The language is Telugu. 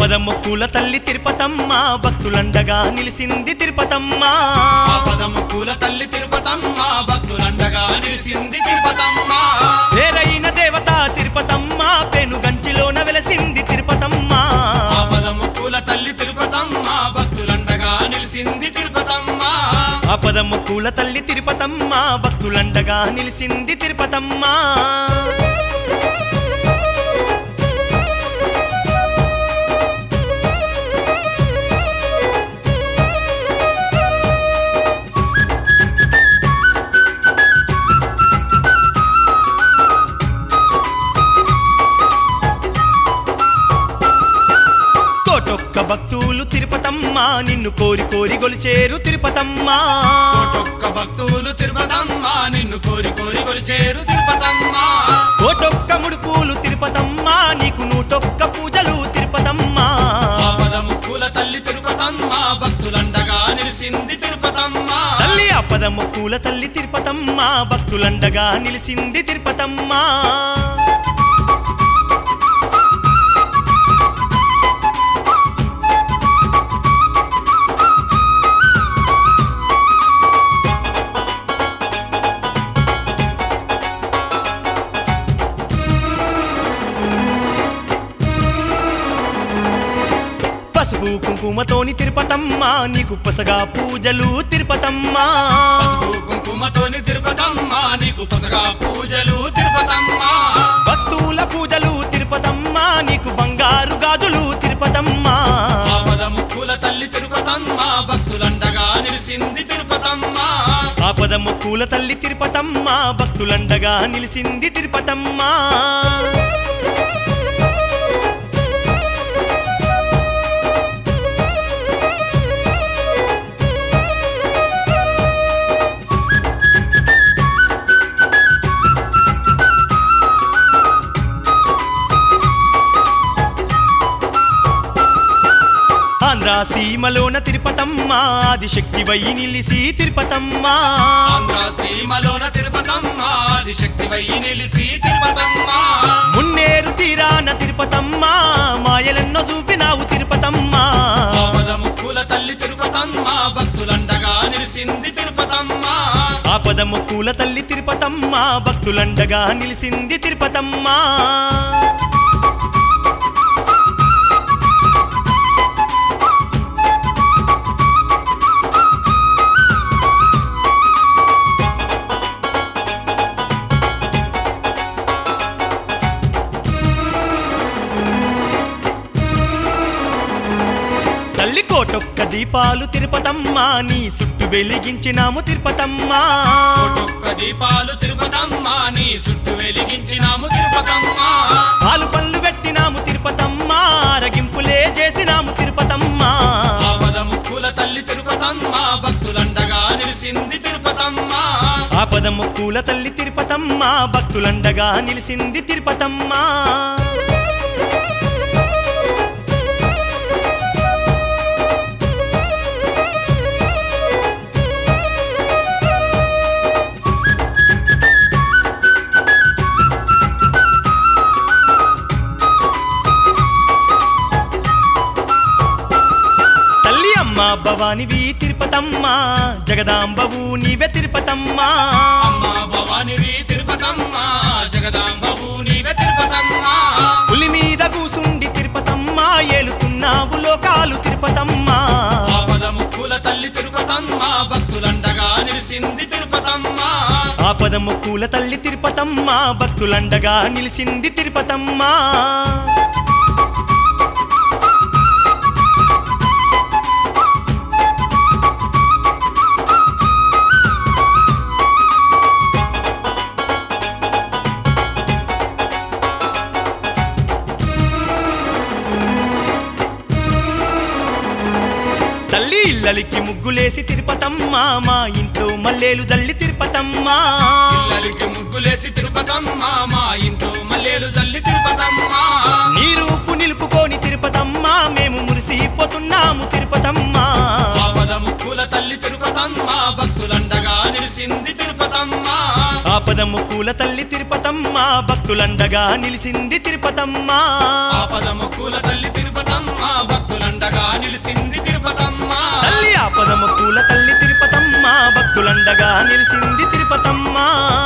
ఆపద మొక్కుల తల్లి తిరుపతమ్మ భక్తులండగా నిలిసింది తిరుపతమ్మ ఆపదముక్కుల తల్లి తిరుపతమ్మ భక్తులండగా నిలిసింది తిరుపతమ్మ వేరైన దేవత తిరుపతమ్మ పెనుగంచిలోన వెలసింది తిరుపతమ్మ ఆపదముక్కుల తల్లి తిరుపతమ్మ భక్తులండగా నిలిసింది తిరుపతమ్మ ఆపద మొక్కుల తల్లి తిరుపతమ్మ భక్తులండగా నిలిసింది తిరుపతమ్మ కోటొక్క భక్తులు తిరుపతమ్మ నిన్ను కోరి కోరి గొలిచేరు తిరుపతమ్మ కోటొక్క భక్తులు తిరుపతమ్మ నిన్ను కోరి కోరి కొలిచేరు తిరుపతమ్మ కోటొక్క ముడుపులు తిరుపతమ్మ నీకు నూటొక్క పూజలు తిరుపతమ్మ ఆపదముక్కుల తల్లి తిరుపతమ్మ భక్తులండగా నిలిసింది తిరుపతమ్మ తల్లి ఆపద మొక్కుల తల్లి తిరుపతమ్మ భక్తులండగా నిలిసింది తిరుపతమ్మ పసుపు కుంకుమతోని తిరుపతమ్మ నీకు పసగా పూజలు తిరుపతమ్మ పసుపు కుంకుమతోని తిరుపతమ్మ నీకు పసగా పూజలు తిరుపతమ్మ భక్తుల పూజలు తిరుపతమ్మ నీకు బంగారు గాజులు తిరుపతమ్మ ఆపదముక్కుల తల్లి తిరుపతమ్మ భక్తులండగా నిలిసింది తిరుపతమ్మ ఆపద మొక్కుల తల్లి తిరుపతమ్మ భక్తులండగా నిలిసింది తిరుపతమ్మ ఆంధ్ర సీమలోన తిరుపతమ్మ ఆదిశక్తి వై నిలిసి తిరుపతమ్మ ఆంధ్ర సీమలోన తిరుపతమ్మ ఆదిశక్తి వయ్యి నిలిసి తిరుపతమ్మ మున్నేరు తీరాన తిరుపతమ్మ మాయలెన్నో చూపినావు తిరుపతమ్మ ఆపదముక్కుల తల్లి తిరుపతమ్మ భక్తులండగా నిలిసింది తిరుపతమ్మ ఆపద మొక్కుల తల్లి తిరుపతమ్మ భక్తులండగా నిలిసింది తిరుపతమ్మ తల్లి కోటొక్క దీపాలు తిరుపతమ్మ నీ చుట్టూ వెలిగించినాము తిరుపతమ్మ కోటొక్క దీపాలు తిరుపతమ్మ నీ చుట్టూ వెలిగించినాము తిరుపతమ్మ పాలు పళ్ళు పెట్టినాము తిరుపతమ్మ రగింపులే చేసినాము తిరుపతమ్మ ఆపదముక్కుల తల్లి తిరుపతమ్మ భక్తులండగా నిలిసింది తిరుపతమ్మ ఆపద మొక్కుల తల్లి తిరుపతమ్మ భక్తులండగా నిలిసింది తిరుపతమ్మ తల్లి అమ్మ భవానివి తిరుపతమ్మ జగదాంబవు నీవే తిరుపతమ్మ అమ్మ భవానివి తిరుపతమ్మ జగదాంబవు నీవే తిరుపతమ్మ పులి మీద కూసుండి తిరుపతమ్మ ఏలుతున్నావు లోకాలు తిరుపతమ్మ ఆపదముక్కుల తల్లి తిరుపతమ్మ భక్తులండగా నిలిసింది తిరుపతమ్మ ఆపద మొక్కుల తల్లి తిరుపతమ్మ భక్తులండగా నిలిచింది తిరుపతమ్మ తల్లి ఇల్లలికి ముగ్గులేసి తిరుపతమ్మ మా ఇంట్లో మల్లేలు జల్లి తిరుపతమ్మ పిల్లలకి ముగ్గులేసి తిరుపతమ్మ మా ఇంట్లో మల్లేలు జల్లి తిరుపతమ్మ నీ రూపు నిలుపుకొని తిరుపతమ్మ మేము మురిసిపోతున్నాము తిరుపతమ్మ ఆపదముక్కుల తల్లి తిరుపతమ్మ భక్తులండగా నిలిసింది తిరుపతమ్మ ఆపద ముక్కుల తల్లి తిరుపతమ్మ భక్తులండగా నిలిసింది తిరుపతమ్మ ఆపదముక్కుల తల్లి తిరుపతమ్మ అండగా నిలిసింది తిరుపతమ్మ